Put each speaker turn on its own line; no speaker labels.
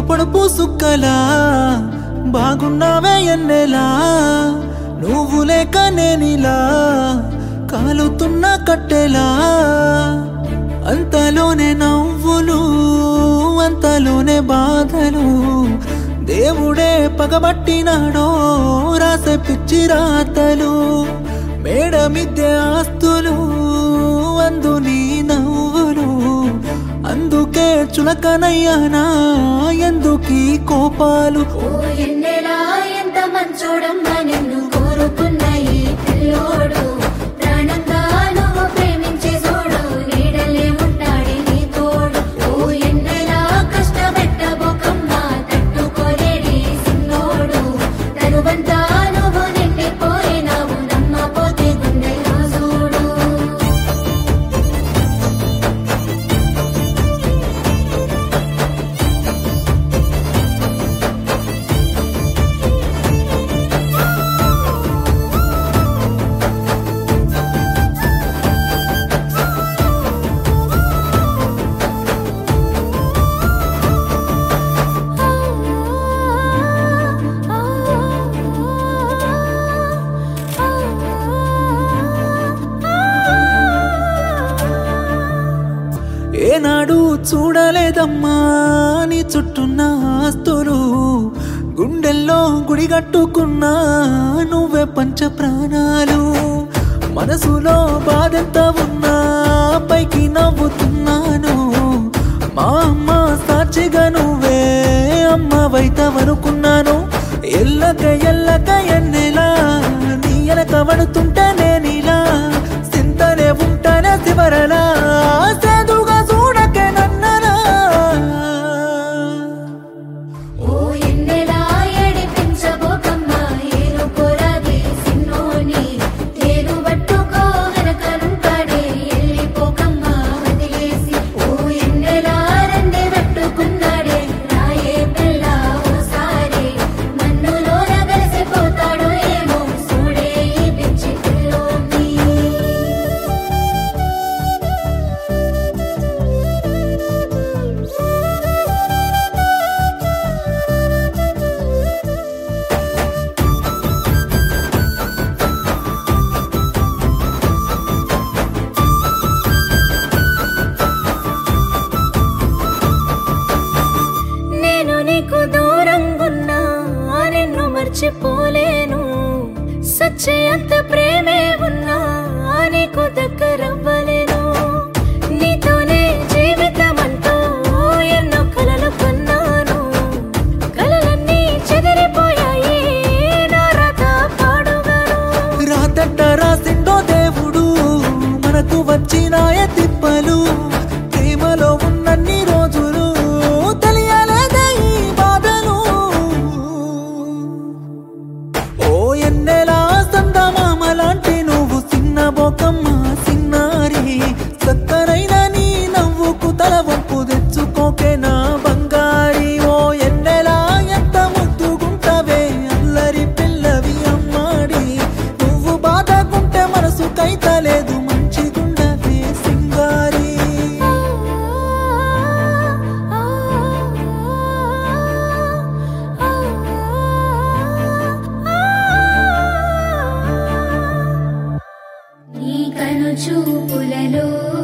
పొడుపు సుక్కలా బాగున్నావే ఎన్నెలా నువ్వు లేక నేనిలా కాలుతున్న కట్టెలా అంతలోనే నవ్వులు అంతలోనే బాధలు దేవుడే పగబట్టినాడో రాసే పిచ్చి రాతలు మేడ మిద్దె ఆస్తులు అందు నీ నవ్వులు అందుకే చులకనయ్యానా ఎందుకీ కోపాలు
ఓ ఎన్నెలా ఎంత మంచోడమ్మా నిన్ను కోరుకున్న ఈ పిల్లోడు ప్రాణంగా నువ్వు ప్రేమించే చూడు నీడలే ఉంటాడే నీ తోడు ఓ ఎన్నెలా కష్టపెట్టబోకమ్మా తట్టుకోలేడి సిన్నోడు తరువంతా నువ్వు నిండిపోయినావు నమ్మపోతే గుండెలో చూడు
ఏనాడు చూడలేదమ్మా నీ చుట్టున్న ఆస్తులు గుండెల్లో గుడిగట్టుకున్నా నువ్వే పంచ ప్రాణాలు మనసులో బాధెంత ఉన్నా పైకి నవ్వుతున్నాను మా అమ్మ సాక్షిగా నువ్వే అమ్మవైతవనుకున్నాను ఎల్లక ఎల్లక ఎన్నెలా నీ ఎనక పడుతుంటే నేనిలా సింతనే ఉంటానే శివరలా సేదుగా చూడకే నన్నలా
ఓ ఎన్నెలా ఏడిపించబోకమ్మా ఏను కొరాది సిన్నోని తేరు పట్టుకో వెనకనుంటాడే ఎల్లిపోకమ్మా వదిలేసి ఓ ఎన్నెలా రండి పట్టుకున్నాడే రాయే పిల్ల ఓసారి మన్నులోన కలిసిపోతాడో ఏమో చూడే ఈ పిచ్చి పిల్లోని నేను నీకు దూరంగున్నా నిన్ను మర్చిపోలేను సచ్చయంత ప్రేమే ఉన్నా నీకు దగ్గరవ్వలేను నీతోనే జీవితం అంటూ ఎన్నో కలలు కన్నాను కలలన్నీ చెదిరిపోయాయి నా రథ పాడుగాను
రాతట్ట రాసిండో దేవుడు మనకు వచ్చినాయ తిప్పలు ప్రేమలో ఉన్నన్ని రోజులు తెలియలేదే ఈ బాధలు ఓ ఎన్నెలా సందమామ లాంటి నువ్వు చిన్న బోకమ్మ సిన్నారి సక్కరైన నీ నవ్వుకు తల వంపు తెచ్చుకోకే నా బంగారి ఓ ఎన్నెలా ఎంత ముద్దుగుంటవే అల్లరి పిల్లవి అమ్మాడి నువ్వు బాధకుంటే మనసు కైతలేదు మంచిగుండవే సింగారి
నీ కను చూపులలో